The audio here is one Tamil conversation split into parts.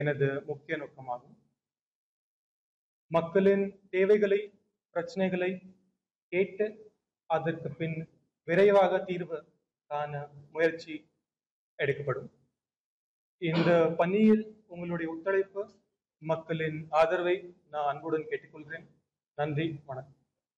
எனது முக்கிய நோக்கமாகும் மக்களின் தேவைகளை பிரச்சனைகளை கேட்டு அதற்கு பின் விரைவாக தீர்வு காண முயற்சி எடுக்கப்படும் இந்த பணியில் உங்களுடைய ஒத்துழைப்பு மக்களின் ஆதரவை நான் அன்புடன் கேட்டுக்கொள்கிறேன் நன்றி வணக்கம்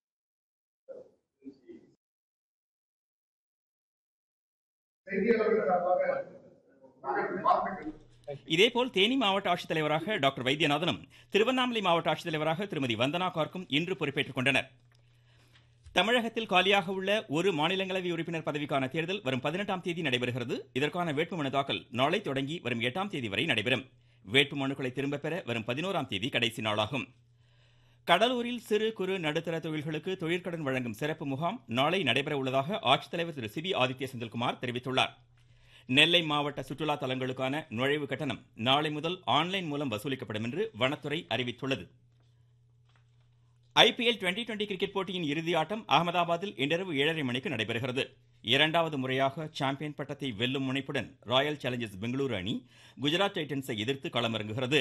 செய்தியாளர்கள் சார்பாக நாங்கள் வாழ்த்துக்கள் இதேபோல் தேனி மாவட்ட ஆட்சித்தலைவராக டாக்டர் வைத்தியநாதனும் திருவண்ணாமலை மாவட்ட ஆட்சித்தலைவராக திருமதி வந்தனா கார்க்கும் இன்று பொறுப்பேற்றுக் கொண்டனர் தமிழகத்தில் காலியாக உள்ள ஒரு மாநிலங்களவை உறுப்பினர் பதவிக்கான தேர்தல் வரும் பதினெட்டாம் தேதி நடைபெறுகிறது இதற்கான வேட்புமனு தாக்கல் நாளை தொடங்கி வரும் எட்டாம் தேதி வரை நடைபெறும் வேட்புமனுக்களை திரும்பப் பெற வரும் பதினோராம் தேதி கடைசி நாளாகும் கடலூரில் சிறு குறு நடுத்தர தொழில்களுக்கு தொழிற்கடன் வழங்கும் சிறப்பு முகாம் நாளை நடைபெற உள்ளதாக ஆட்சித்தலைவர் திரு சிபி ஆதித்ய செந்தில்குமார் தெரிவித்துள்ளார் நெல்லை மாவட்ட சுற்றுலா தலங்களுக்கான நுழைவு கட்டணம் நாளை முதல் ஆன்லைன் மூலம் வசூலிக்கப்படும் என்று வனத்துறை அறிவித்துள்ளது ஐபிஎல் டுவெண்டி டுவெண்டி கிரிக்கெட் போட்டியின் இறுதி ஆட்டம் அகமதாபாத்தில் இன்றிரவு ஏழரை மணிக்கு நடைபெறுகிறது இரண்டாவது முறையாக சாம்பியன் பட்டத்தை வெல்லும் முனைப்புடன் ராயல் சேலஞ்சர்ஸ் பெங்களூரு அணி குஜராத் டைட்டன்ஸை எதிர்த்து களமிறங்குகிறது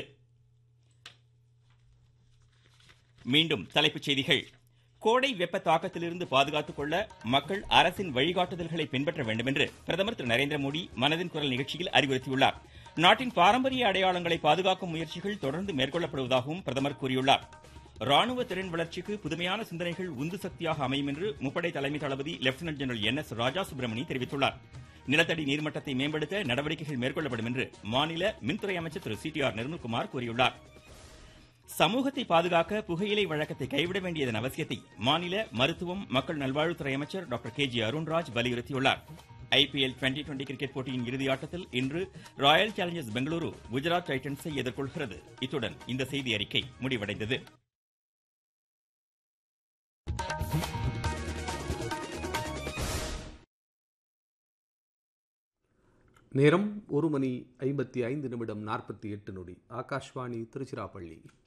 மீண்டும் தலைப்புச் செய்திகள் கோடை வெப்ப தாக்கத்திலிருந்து பாதுகாத்துக் கொள்ள மக்கள் அரசின் வழிகாட்டுதல்களை பின்பற்ற வேண்டும் என்று பிரதமர் திரு நரேந்திர மோடி மனதின் குரல் நிகழ்ச்சியில் அறிவுறுத்தியுள்ளார் நாட்டின் பாரம்பரிய அடையாளங்களை பாதுகாக்கும் முயற்சிகள் தொடர்ந்து மேற்கொள்ளப்படுவதாகவும் பிரதமர் கூறியுள்ளார் ராணுவ திறன் வளர்ச்சிக்கு புதுமையான சிந்தனைகள் உந்து சக்தியாக அமையும் என்று முப்படை தலைமை தளபதி lieutenant general N S Raja Subramani தெரிவித்துள்ளார் நிலத்தடி நீர்மட்டத்தை மேம்படுத்த நடவடிக்கைகள் மேற்கொள்ளப்படும் என்று மாநில மின்துறை அமைச்சர் திரு சி டி ஆர் நிர்மல்குமார் கூறியுள்ளார் சமூகத்தை பாதுகாக்க புகையிலை வழக்கத்தை கைவிட வேண்டியதன் அவசியத்தை மாநில மருத்துவம் மக்கள் நல்வாழ்வுத்துறை அமைச்சர் டாக்டர் கே ஜி அருண்ராஜ் வலியுறுத்தியுள்ளார் ஐபிஎல் டுவெண்டி டுவெண்டி கிரிக்கெட் போட்டியின் இறுதி ஆட்டத்தில் இன்று ராயல் சேலஞ்சர்ஸ் பெங்களூரு குஜராத் டைட்டன்ஸை எதிர்கொள்கிறது இத்துடன் இந்த செய்தி அறிக்கை முடிவடைந்தது நேரம் ஒரு மணி ஐம்பத்தி ஐந்து நிமிடம் நாற்பத்தி எட்டு நொடி ஆகாஷ்வாணி திருச்சிராப்பள்ளி